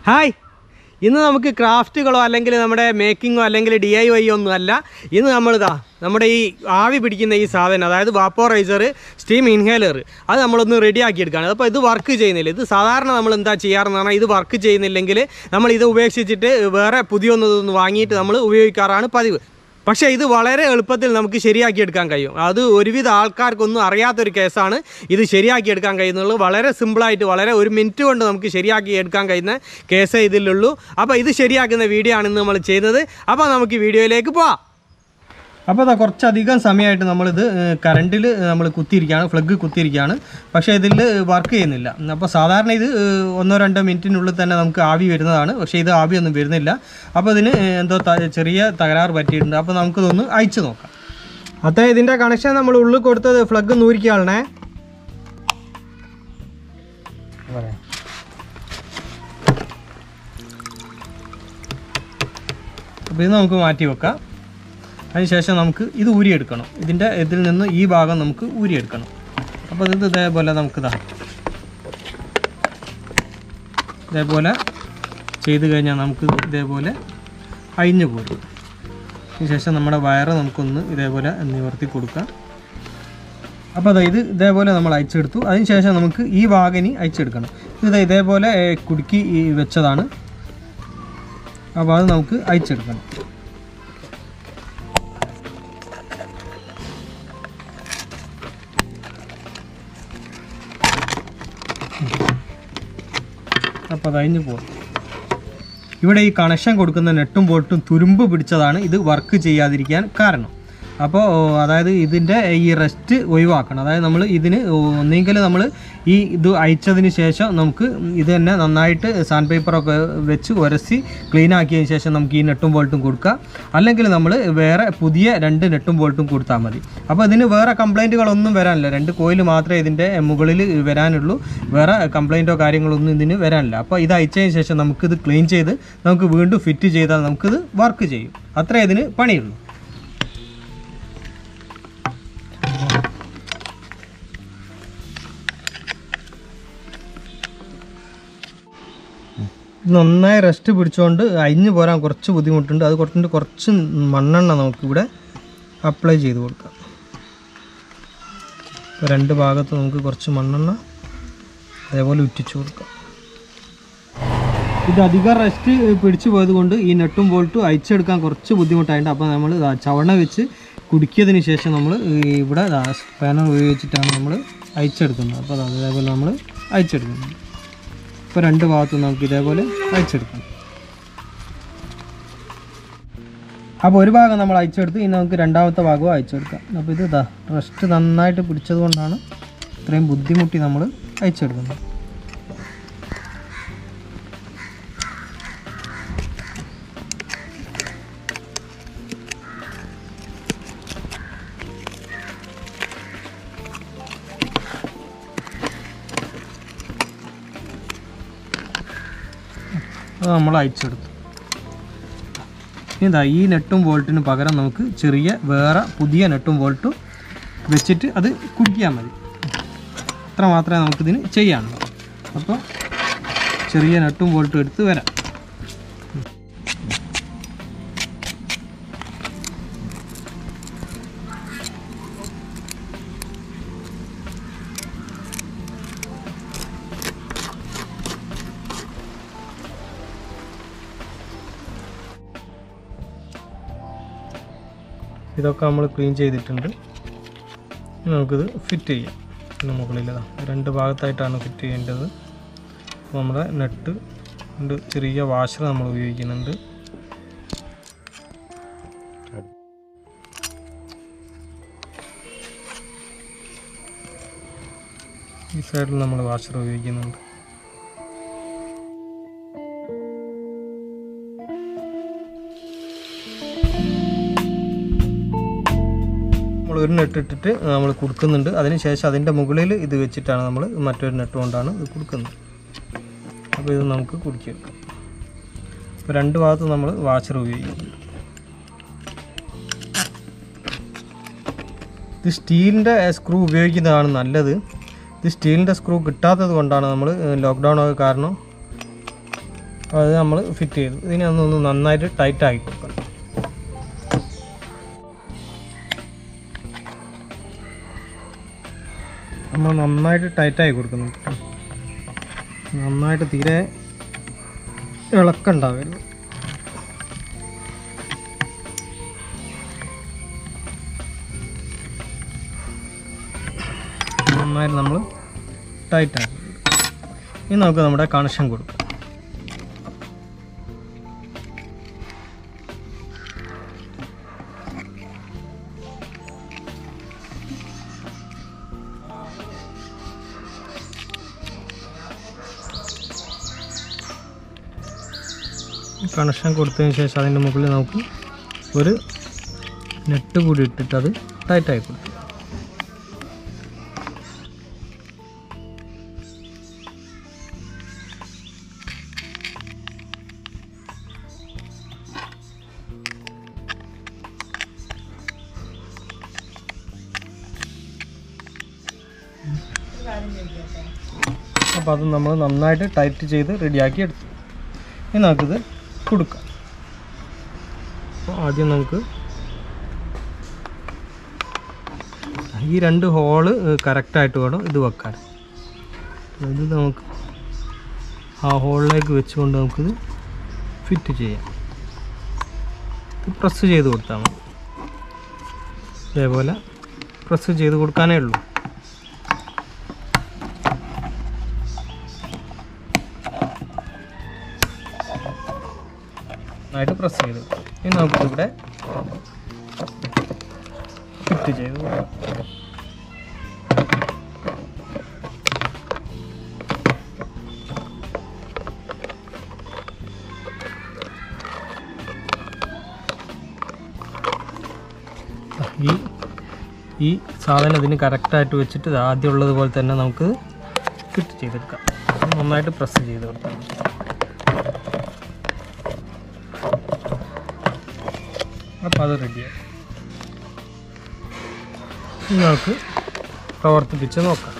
Hi ഇന്ന് നമുക്ക് ക്രാഫ്റ്റുകളോ അല്ലെങ്കിൽ നമ്മുടെ മേക്കിങ്ങോ അല്ലെങ്കിൽ ഡി ഐ വൈ ഒന്നും അല്ല ഇന്ന് നമ്മളിതാ നമ്മുടെ ഈ ആവി പിടിക്കുന്ന ഈ സാധനം അതായത് വാപ്പോറൈസർ സ്റ്റീം ഇൻഹേലർ അത് നമ്മളൊന്ന് റെഡിയാക്കി എടുക്കുകയാണ് അപ്പോൾ ഇത് വർക്ക് ചെയ്യുന്നില്ല ഇത് സാധാരണ നമ്മൾ എന്താ ചെയ്യാറെന്ന് പറഞ്ഞാൽ ഇത് വർക്ക് ചെയ്യുന്നില്ലെങ്കിൽ നമ്മൾ ഇത് ഉപേക്ഷിച്ചിട്ട് വേറെ പുതിയൊന്നതൊന്ന് വാങ്ങിയിട്ട് നമ്മൾ ഉപയോഗിക്കാറാണ് പതിവ് പക്ഷേ ഇത് വളരെ എളുപ്പത്തിൽ നമുക്ക് ശരിയാക്കി എടുക്കാൻ കഴിയും അത് ഒരുവിധ ആൾക്കാർക്കൊന്നും അറിയാത്തൊരു കേസാണ് ഇത് ശരിയാക്കി എടുക്കാൻ കഴിയുന്നുള്ളൂ വളരെ സിമ്പിളായിട്ട് വളരെ ഒരു മിനിറ്റ് കൊണ്ട് നമുക്ക് ശരിയാക്കി എടുക്കാൻ കഴിയുന്ന കേസേ ഇതിലുള്ളൂ അപ്പോൾ ഇത് ശരിയാക്കുന്ന വീഡിയോ ആണ് ഇന്ന് നമ്മൾ ചെയ്യുന്നത് അപ്പോൾ നമുക്ക് വീഡിയോയിലേക്ക് പോവാം അപ്പോൾ അതാ കുറച്ചധികം സമയമായിട്ട് നമ്മളിത് കറണ്ടിൽ നമ്മൾ കുത്തിയിരിക്കുകയാണ് ഫ്ലഗ് കുത്തിയിരിക്കുകയാണ് പക്ഷേ ഇതിൽ വർക്ക് ചെയ്യുന്നില്ല അപ്പോൾ സാധാരണ ഇത് ഏഹ്, ഒന്നോ രണ്ടോ മിനിറ്റിനുള്ളിൽ തന്നെ നമുക്ക് ആവി വരുന്നതാണ് പക്ഷേ ഇത് ആവിയൊന്നും വരുന്നില്ല അപ്പോൾ ഇതിന് ഏഹ്, എന്തോ ത- ചെറിയ തകരാറ് പറ്റിയിട്ടുണ്ട് അപ്പോൾ നമുക്കിതൊന്ന് അയച്ചു നോക്കാം അതെ ഇതിൻ്റെ കണക്ഷൻ നമ്മൾ ഉള്ളിൽ കൊടുത്തത് ഫ്ലഗ് നൂരിക്കാളണേ അപ്പോൾ ഇത് നമുക്ക് മാറ്റി വെക്കാം അതിനുശേഷം നമുക്ക് ഇത് ഊരിയെടുക്കണം ഇതിൻ്റെ ഇതിൽ നിന്ന് ഈ ഭാഗം നമുക്ക് ഊരിയെടുക്കണം അപ്പോൾ ഇത് ഇതേപോലെ നമുക്ക് ഇതാ ഇതേപോലെ ചെയ്ത് കഴിഞ്ഞാൽ നമുക്ക് ഇതേപോലെ അഴിഞ്ഞു പോരും അതിനുശേഷം നമ്മുടെ വയറ് നമുക്കൊന്ന് ഇതേപോലെ നിവർത്തി കൊടുക്കാം അപ്പോൾ അതാ ഇത് ഇതേപോലെ നമ്മൾ അയച്ചെടുത്തു അതിനുശേഷം നമുക്ക് ഈ വാഗനി അയച്ചെടുക്കണം ഇത് ഇതേപോലെ ഏ, കുടുക്കി ഈ വെച്ചതാണ് അപ്പോൾ അത് നമുക്ക് അയച്ചെടുക്കണം അപ്പോൾ അത് അഴിഞ്ഞു പോകും ഇവിടെ ഈ കണക്ഷൻ കൊടുക്കുന്ന നെട്ടും ബോൾട്ടും തുരുമ്പ് പിടിച്ചതാണ് ഇത് വർക്ക് ചെയ്യാതിരിക്കാൻ കാരണം അപ്പോൾ അതായത് ഇതിൻ്റെ ഈ റെസ്റ്റ് ഒഴിവാക്കണം അതായത് നമ്മൾ ഇതിന് ഒന്നെങ്കിൽ നമ്മൾ ഈ ഇത് അയച്ചതിന് ശേഷം നമുക്ക് ഇത് തന്നെ നന്നായിട്ട് സാൻഡ് പേപ്പറൊക്കെ വെച്ച് ഉരസി ക്ലീൻ ആക്കിയതിന് ശേഷം നമുക്ക് ഈ നെട്ടും ബോൾട്ടും കൊടുക്കുക അല്ലെങ്കിൽ നമ്മൾ വേറെ പുതിയ രണ്ട് നെട്ടും ബോൾട്ടും കൊടുത്താൽ മതി അപ്പോൾ ഇതിന് വേറെ കംപ്ലൈൻറ്റുകളൊന്നും വരാനില്ല രണ്ട് കോയിൽ മാത്രമേ ഇതിൻ്റെ മുകളിൽ വരാനുള്ളൂ വേറെ കംപ്ലൈൻറ്റോ കാര്യങ്ങളൊന്നും ഇതിന് വരാനില്ല അപ്പോൾ ഇത് അയച്ചതിന് ശേഷം നമുക്കിത് ക്ലീൻ ചെയ്ത് നമുക്ക് വീണ്ടും ഫിറ്റ് ചെയ്താൽ നമുക്കിത് വർക്ക് ചെയ്യും അത്രേ ഇതിന് പണിയുള്ളൂ ഇത് നന്നായി റെസ്റ്റ് പിടിച്ചുകൊണ്ട് അരിഞ്ഞു പോരാൻ കുറച്ച് ബുദ്ധിമുട്ടുണ്ട് അത് കുറച്ചുകൊണ്ട് കുറച്ച് മണ്ണെണ്ണ നമുക്കിവിടെ അപ്ലൈ ചെയ്ത് കൊടുക്കാം ഇപ്പോൾ രണ്ട് ഭാഗത്ത് നമുക്ക് കുറച്ച് മണ്ണെണ്ണ അതേപോലെ ഉറ്റിച്ചു കൊടുക്കാം ഇത് അധികം റെസ്റ്റ് പിടിച്ചു പോയത് കൊണ്ട് ഈ നെട്ടും ബോൾട്ടും അയച്ചെടുക്കാൻ കുറച്ച് ബുദ്ധിമുട്ടായിട്ടുണ്ട് അപ്പോൾ നമ്മൾ ദാ ചവണ വെച്ച് കുടുക്കിയതിന് ശേഷം നമ്മൾ ഇവിടെ സ്പാനർ ഉപയോഗിച്ചിട്ടാണ് നമ്മൾ അയച്ചെടുക്കുന്നത് അപ്പോൾ അത് അതേപോലെ നമ്മൾ അയച്ചെടുക്കുന്നത് ഇപ്പോൾ രണ്ട് ഭാഗത്തും നമുക്ക് ഇതേപോലെ അയച്ചെടുക്കണം അപ്പോൾ ഒരു ഭാഗം നമ്മൾ അയച്ചെടുത്ത് ഇനി നമുക്ക് രണ്ടാമത്തെ ഭാഗവും അയച്ചെടുക്കാം അപ്പോൾ ഇത് ഇതാ റെസ്റ്റ് നന്നായിട്ട് പിടിച്ചത് കൊണ്ടാണ് ഇത്രയും ബുദ്ധിമുട്ടി നമ്മൾ അയച്ചെടുക്കുന്നത് അത് നമ്മൾ അയച്ചെടുത്തു ഇനി ഇതാ ഈ നെട്ടും ബോൾട്ടിന് പകരം നമുക്ക് ചെറിയ വേറെ പുതിയ നെട്ടും ബോൾട്ടും വെച്ചിട്ട് അത് കുടിക്കാൻ മതി അത്ര മാത്രമേ നമുക്കിതിന് ചെയ്യാനുള്ളൂ അപ്പോൾ ചെറിയ നെട്ടും ബോൾട്ടും എടുത്ത് വരാം ഇതൊക്കെ നമ്മൾ ക്ലീൻ ചെയ്തിട്ടുണ്ട് ഇനി നമുക്കിത് ഫിറ്റ് ചെയ്യാം ഇതിന് മുകളിൽ ദാ രണ്ട് ഭാഗത്തായിട്ടാണ് ഫിറ്റ് ചെയ്യേണ്ടത് അപ്പോൾ നമ്മുടെ നെട്ട് ഉണ്ട് ചെറിയ വാഷർ നമ്മൾ ഉപയോഗിക്കുന്നുണ്ട് ഈ സൈഡിൽ നമ്മൾ വാഷർ ഉപയോഗിക്കുന്നുണ്ട് നമ്മൾ ഒരു നെട്ട് ഇട്ടിട്ട് നമ്മൾ കൊടുക്കുന്നുണ്ട് അതിന് ശേഷം അതിൻ്റെ മുകളിൽ ഇത് വെച്ചിട്ടാണ് നമ്മൾ മറ്റൊരു നെട്ട് കൊണ്ടാണ് ഇത് കൊടുക്കുന്നത് അപ്പോൾ ഇത് നമുക്ക് കുടിച്ചെടുക്കാം ഇപ്പോൾ രണ്ട് ഭാഗത്തും നമ്മൾ വാഷർ ഉപയോഗിക്കും ഇത് സ്റ്റീലിൻ്റെ സ്ക്രൂ ഉപയോഗിക്കുന്നതാണ് നല്ലത് ഇത് സ്റ്റീലിൻ്റെ സ്ക്രൂ കിട്ടാത്തത് കൊണ്ടാണ് നമ്മൾ ലോക്ക്ഡൗൺ ഒക്കെ കാരണം അപ്പോൾ അത് നമ്മൾ ഫിറ്റ് ചെയ്തു ഇതിനെ ഒന്ന് ഒന്ന് നന്നായിട്ട് ടൈറ്റ് ആക്കി കൊടുക്കണം നമ്മൾ നന്നായിട്ട് ടൈറ്റായി കൊടുക്കണം കേട്ടോ. നന്നായിട്ട് തീരെ ഇളക്കുണ്ടാവരുത് നന്നായിട്ട് നമ്മൾ ടൈറ്റാക്കി ഇനി നമുക്ക് നമ്മുടെ കണക്ഷൻ കൊടുക്കാം കണക്ഷൻ കൊടുത്തതിന് ശേഷം അതിൻ്റെ മുകളിൽ നമുക്ക് ഒരു നെറ്റ് കൂടി ഇട്ടിട്ട് അത് ടൈറ്റായി കൊടുക്കും അപ്പോൾ അത് നമ്മൾ നന്നായിട്ട് ടൈറ്റ് ചെയ്ത് റെഡിയാക്കി എടുത്തു ഇനി നമുക്കിത് കൊടുക്കാം അപ്പോൾ ആദ്യം നമുക്ക് ഈ രണ്ട് ഹോള് കറക്റ്റായിട്ട് വേണം ഇത് വെക്കാൻ ഇത് നമുക്ക് ആ ഹോളിലേക്ക് വെച്ചുകൊണ്ട് നമുക്കിത് ഫിറ്റ് ചെയ്യാം ഇത് പ്രസ് ചെയ്ത് കൊടുത്താൽ മതി ഇതേപോലെ പ്രസ് ചെയ്ത് കൊടുക്കാനേ ഉള്ളൂ നന്നായിട്ട് പ്രസ് ചെയ്ത് ഇനി നമുക്കിവിടെ ഫിറ്റ് ചെയ്ത് കൊടുക്കാം ഈ ഈ സാധനം ഇതിന് കറക്റ്റായിട്ട് വെച്ചിട്ട് ഇത് ആദ്യം ഉള്ളതുപോലെ തന്നെ നമുക്ക് ഫിറ്റ് ചെയ്തെടുക്കാം നന്നായിട്ട് പ്രസ് ചെയ്ത് കൊടുക്കാം അപ്പോൾ അത് റെഡിയായി ഇനി നമുക്ക് പ്രവർത്തിപ്പിച്ച് നോക്കാം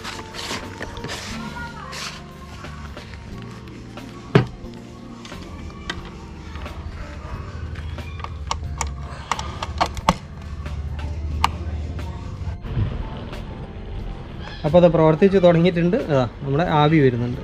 അപ്പോൾ അത് പ്രവർത്തിച്ച് തുടങ്ങിയിട്ടുണ്ട് അതാ നമ്മുടെ ആവി വരുന്നുണ്ട്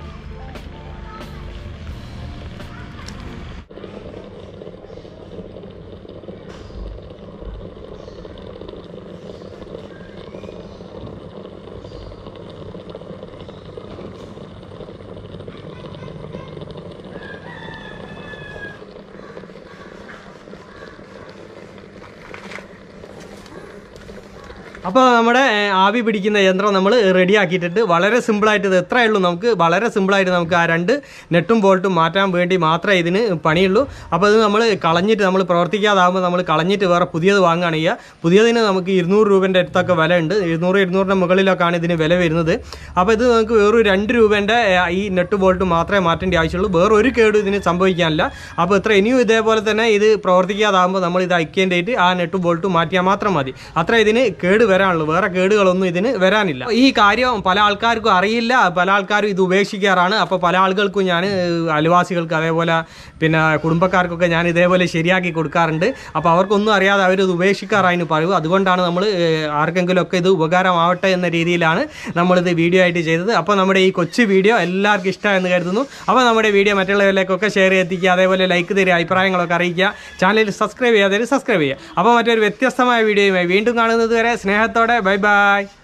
അപ്പോൾ നമ്മുടെ ഏഹ്, ആവി പിടിക്കുന്ന യന്ത്രം നമ്മൾ റെഡി ആക്കിയിട്ടുണ്ട് വളരെ സിമ്പിളായിട്ട് ഇത് എത്രയേ ഉള്ളൂ നമുക്ക് വളരെ സിമ്പിളായിട്ട് നമുക്ക് ആ രണ്ട് നെട്ടും ബോൾട്ടും മാറ്റാൻ വേണ്ടി മാത്രമേ ഇതിന് പണിയുള്ളൂ അപ്പോൾ ഇത് നമ്മൾ കളഞ്ഞിട്ട് നമ്മൾ പ്രവർത്തിക്കാതാകുമ്പോൾ നമ്മൾ കളഞ്ഞിട്ട് വേറെ പുതിയത് വാങ്ങുകയാണ് ചെയ്യുക പുതിയതിന് നമുക്ക് ഇരുന്നൂറ് രൂപേൻ്റെ അടുത്തൊക്കെ വില ഉണ്ട് ഇരുന്നൂറ് ഇരുന്നൂറിൻ്റെ മുകളിലൊക്കെയാണ് ഇതിന് വില വരുന്നത് അപ്പോൾ ഇത് നമുക്ക് വേറൊരു രണ്ട് രൂപേൻ്റെ ഏഹ്, ഈ നെട്ട് ബോൾട്ട് മാത്രമേ മാറ്റേണ്ട ആവശ്യമുള്ളൂ വേറെ ഒരു കേടും ഇതിന് സംഭവിക്കാനില്ല അപ്പോൾ ഇത്ര ഇനിയും ഇതേപോലെ തന്നെ ഇത് പ്രവർത്തിക്കാതാകുമ്പോൾ നമ്മൾ ഇത് അയക്കേണ്ടിയിട്ട് ആ നെട്ട് ബോൾട്ട് മാറ്റിയാൽ മാത്രം മതി അത്ര ഇതിന് കേട് വരാനുള്ളൂ വേറെ കേടുകളൊന്നും ഇതിന് വരാനില്ല ഈ കാര്യം പല ആൾക്കാർക്കും അറിയില്ല പല ആൾക്കാരും ഇത് ഉപേക്ഷിക്കാറാണ് അപ്പോൾ പല ആളുകൾക്കും ഞാൻ അയൽവാസികൾക്ക് അതേപോലെ പിന്നെ കുടുംബക്കാർക്കൊക്കെ ഞാൻ ഇതേപോലെ ശരിയാക്കി കൊടുക്കാറുണ്ട് അപ്പോൾ അവർക്കൊന്നും അറിയാതെ അവരിത് ഉപേക്ഷിക്കാറായിന് പറയൂ അതുകൊണ്ടാണ് നമ്മൾ ആർക്കെങ്കിലും ഒക്കെ ഇത് ഉപകാരമാവട്ടെ എന്ന രീതിയിലാണ് നമ്മളിത് വീഡിയോ ആയിട്ട് ചെയ്തത് അപ്പോൾ നമ്മുടെ ഈ കൊച്ചു വീഡിയോ എല്ലാവർക്കും ഇഷ്ടമെന്ന് കരുതുന്നു അപ്പോൾ നമ്മുടെ വീഡിയോ മറ്റുള്ളവരിലേക്കൊക്കെ ഷെയർ ചെയ്തെത്തിക്കുക അതേപോലെ ലൈക്ക് തരിക അഭിപ്രായങ്ങളൊക്കെ അറിയിക്കുക ചാനൽ സബ്സ്ക്രൈബ് ചെയ്യാതെ സബ്സ്ക്രൈബ് ചെയ്യുക അപ്പോൾ മറ്റൊരു വ്യത്യസ്തമായ വീഡിയോയുമായി വീണ്ടും കാണുന്നത് വരെ സ്നേഹത്തോടെ ബൈ ബൈ